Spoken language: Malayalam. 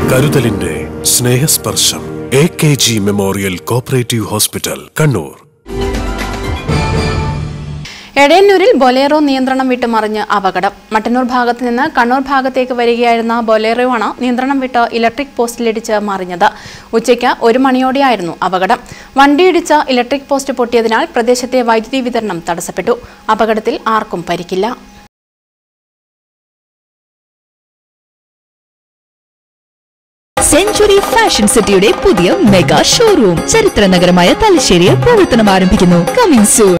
കരുതലിന്റെ സ്നേഹസ്പർശം A K G memorial cooperative hospital Kannur എടയന്നൂരിൽ ബൊലേറോ നിയന്ത്രണം വിട്ട് മറിഞ്ഞ് അപകടം മട്ടന്നൂർ ഭാഗത്ത് നിന്ന് കണ്ണൂർ ഭാഗത്തേക്ക് വരികയായിരുന്ന ബൊലേറോയാണ് നിയന്ത്രണം വിട്ട് ഇലക്ട്രിക് പോസ്റ്റിലിടിച്ച് മറിഞ്ഞത് ഉച്ചയ്ക്ക് ഒരു മണിയോടെയായിരുന്നു അപകടം വണ്ടിയിടിച്ച ഇലക്ട്രിക് പോസ്റ്റ് പൊട്ടിയതിനാൽ പ്രദേശത്തെ വൈദ്യുതി വിതരണം തടസ്സപ്പെട്ടു അപകടത്തിൽ ആർക്കും പരിക്കില്ല സെഞ്ചുറി ഫാഷൻ സിറ്റിയുടെ പുതിയ മെഗാ ഷോറൂം ചരിത്ര നഗരമായ തലശ്ശേരിയിൽ പ്രവർത്തനം ആരംഭിക്കുന്നു കമിങ് സൂൺ